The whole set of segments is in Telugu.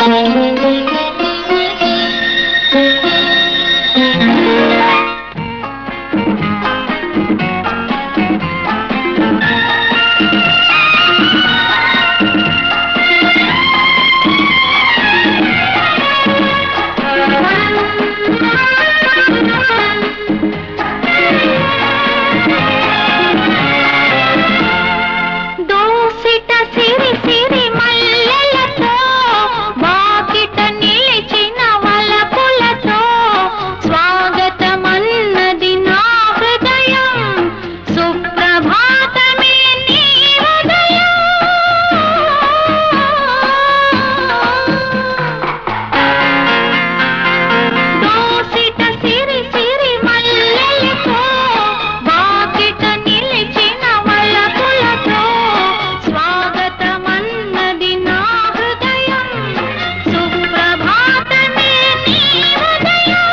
దోసిట సిరి సిరి మల్లెలతో వాకిట నిలిచిన వలపులతో స్వాగతమన్నది నా హృదయం సుప్రభాతమే నీ ఉదయం దోసిట సిరి సిరి మల్లెలతో వాకిట నిలిచిన వలపులతో స్వాగతమన్నది నా హృదయం సుప్రభాతమే నీ ఉదయం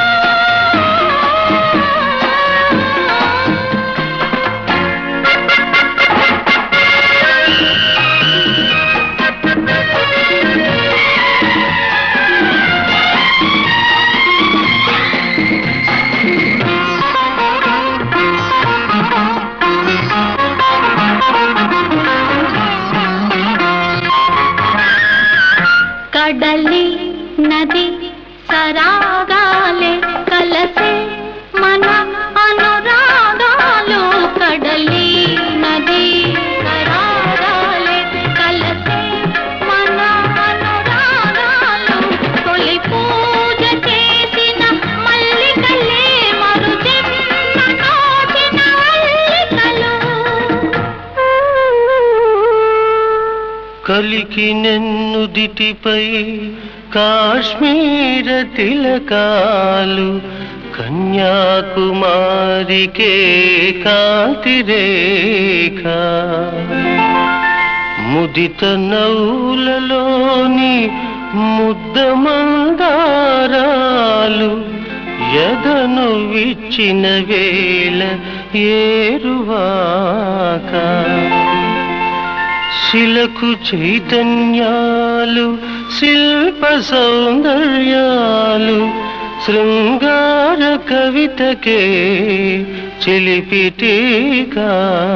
కడలి నది సరాగాలే కలసే మన అనురాగాలు కడలి నది సరాగాలే కలసే మన అనురాగాలు తొలి పూజ చేసిన మల్లికలే మరు జన్మ నోచిన అల్లికలు కలికి నెన్నుదిటిపై కాశ్మీర తిలకాలు కన్యాకుమారికే కాంతిరేఖ ముదిత నౌలలోని ముద్ద మందారాలు ఎదను విచ్చిన వేళ ఏరువాక శిలకు చైతన్యాలు శిల్ప సౌందర్యాలు శృంగార కవితకే చిలిపిటీకా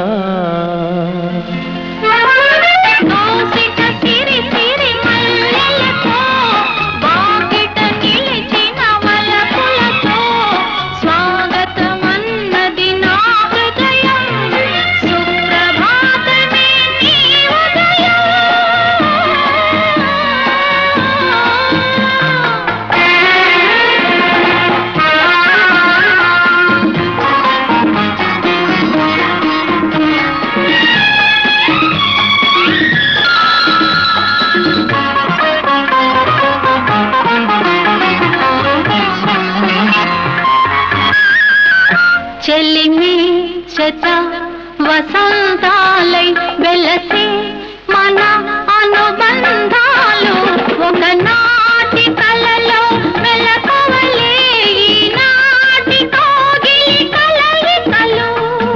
దోసిట సిరి సిరి మల్లెలతో వాకిట నిలిచిన వలపులతో స్వాగతమన్నది నా హృదయం సుప్రభాతమే నీ చెలిమి శత వసంతాలై వెలసి మన అనుబంధాలు ఒకనాటి కలలో మెలకువలే ఈనాటి కోగిలి కలయికలు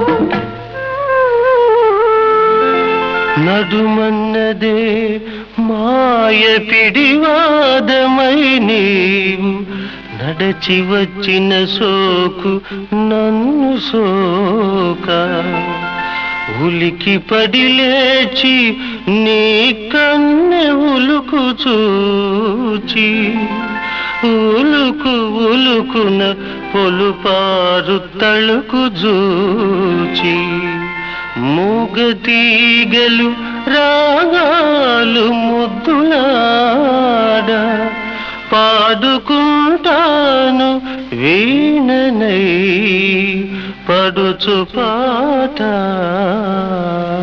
నడుమన్నదే మాయ పిడివాదమై నీవు నడచి వచ్చిన సోకు నన్ను సోక ఉలికి పడి లేచి నీ కన్నె ఉలుకు చూచి ఉలుకు ఉలుకున పొలుపారు తళుకు జూచి మూగతీగలు రాగాలు ముద్దులాడ పాడుకుంటాను వీణనై పడుచు పాట